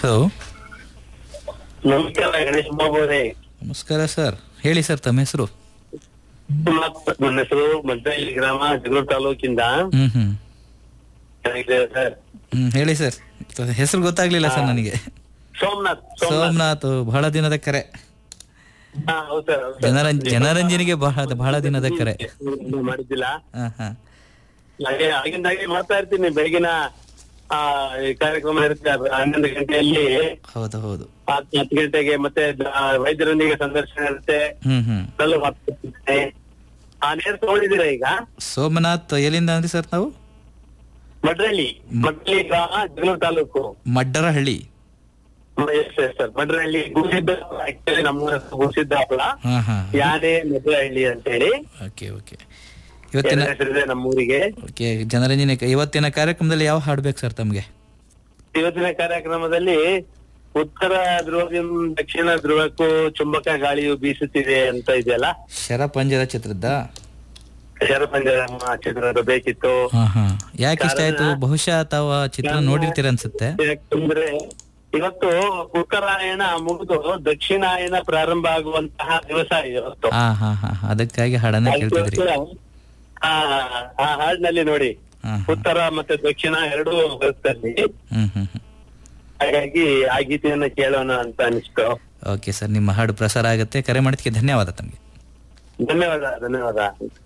Hello ನಮಸ್ಕಾರ ಗಣೇಶ್ ಬಾಬು ಅವರೇ ನಮಸ್ಕಾರ ಸರ್ ಹೇಳಿ ಸರ್ ತಮ್ಮ ಹೆಸರು ನನ್ನ ಹೆಸರು ಮದ್ದಳ್ಳಿ ಗ್ರಾಮ ಜಗಳೂರು ತಾಲೂಕಿಂದ ಹ್ಮ್ ಹ್ಮ್ ಚೆನ್ನಾಗಿದೆ ಸರ್ ಹ್ಮ್ ಹೇಳಿ ಸರ್ ಹೆಸರು ಗೊತ್ತಾಗ್ಲಿಲ್ಲ ಸರ್ ನನಗೆ ಸೋಮನಾಥ್ ಸೋಮನಾಥ್ ಸೋಮನಾಥ್ ಬಹಳ ದಿನದ ಕರೆ ಹಾ, ಹೌದ್ ಸರ್, ಹೌದ್ ಸರ್. ಜನರ ಜನರಂಜನೆಗೆ ಬಹಳ ಬಹಳ ದಿನದ ಕರೆ ಇನ್ನೂ ಮಾಡಿದ್ದಿಲ್ಲ ಹಾ ಹಾ ಹಾಗೆ ಆಗಿಂದಾಗೆ ಮಾಡ್ತಾ ಇರ್ತೀನಿ ಬೆಳಗಿನ ಆ ಈ ಕಾರ್ಯಕ್ರಮ ಇರುತ್ತೆ ಅದು ಹನ್ನೊಂದು ಗಂಟೆಯಲ್ಲಿ ಹೌದು ಹೌದು ಹತ್ತು ಹತ್ತು ಗಂಟೆಗೆ ಮತ್ತೆ ಆ, ವೈದ್ಯರೊಂದಿಗೆ ಸಂದರ್ಶನ ಇರುತ್ತೆ ಹ್ಮ್ ಹ್ಮ್ ಅದ್ರಲ್ಲೂ ಮಾತಾಡ್ತಿರ್ತೀನಿ. ಆ ನೇರ ತಗೊಂಡಿದ್ದೀರಾ ಈಗ ಸೋಮನಾಥ್ ಎಲ್ಲಿಂದ ಅಂದ್ರಿ ಸರ್ ನಾವು ಮಡ್ರಳ್ಳಿ ಮಡ್ರಳ್ಳಿ ಗ್ರಾಮ Jagalur taluk Madderahalli S S sir Madrahalli Gurusidda actually ನಮ್ಮೂರ ಹೆಸರು ಗುರುಸಿದ್ದಾಪುರ ಹಾ ಹಾ ಯಾನೇ ಮಡ್ರಳ್ಳಿ ಅಂತ ಹೇಳಿ ಓಕೆ ಓಕೆ ಇವತ್ತಿನ ಹೆಸರಿದೆ ನಮ್ಮೂರಿಗೆ ಓಕೆ ಜನರಂಜನೆ ಇವತ್ತಿನ ಕಾರ್ಯಕ್ರಮದಲ್ಲಿ ಯಾವ ಹಾಡ್ಬೇಕು ಸರ್ ತಮ್ಗೆ ಇವತ್ತಿನ ಕಾರ್ಯಕ್ರಮದಲ್ಲಿ ಉತ್ತರ ಧ್ರುವದಿಂದ ದಕ್ಷಿಣ ಧ್ರುವಕ್ಕೂ ಚುಂಬಕ ಗಾಳಿಯು ಬೀಸುತ್ತಿದೆ ಅಂತ ಇದೆಯಲ್ಲ ಶರಪಂಜರ ಚಿತ್ರದ್ದ ಶರಪಂಜರ ಚಿತ್ರದ ಬೇಕಿತ್ತು ಹಾ ಹಾ ಯಾಕೆ ಇಷ್ಟ ಆಯ್ತು ಬಹುಶಃ ತಾವು ಆ ಚಿತ್ರ ನೋಡಿರ್ತೀರ ಅನ್ಸುತ್ತೆ ಯಾಕಂದ್ರೆ ಇವತ್ತು ಉತ್ತರಾಯಣ ಮುಗಿದು ದಕ್ಷಿಣಾಯನ ಪ್ರಾರಂಭ ಆಗುವಂತಹ ದಿವಸ ಇವತ್ತು ಹಾ ಹಾ ಹಾ ಹಾ. ಅದಕ್ಕಾಗಿ ಹಾಡನ್ನ ಕೇಳ್ತಿದ್ರಿ ಆ ಆ ಹಾಡಿನಲ್ಲಿ ನೋಡಿ ಹಾ ಹಾ. ಉತ್ತರ ಮತ್ತೆ ದಕ್ಷಿಣ ಎರಡೂ ಬರುತ್ತಲ್ಲಿ ಹ್ಮ್ ಹ್ಮ್ ಹ್ಮ್ ಹಾಗಾಗಿ ಆ ಗೀತೆಯನ್ನ ಕೇಳೋಣ ಅಂತ ಅನಿಸ್ತು ಓಕೆ ಸರ್ ನಿಮ್ಮ ಹಾಡು ಪ್ರಸಾರ ಆಗುತ್ತೆ ಕರೆ ಮಾಡಿದ್ದಕ್ಕೆ ಧನ್ಯವಾದ ತಮಗೆ ಧನ್ಯವಾದ ಧನ್ಯವಾದ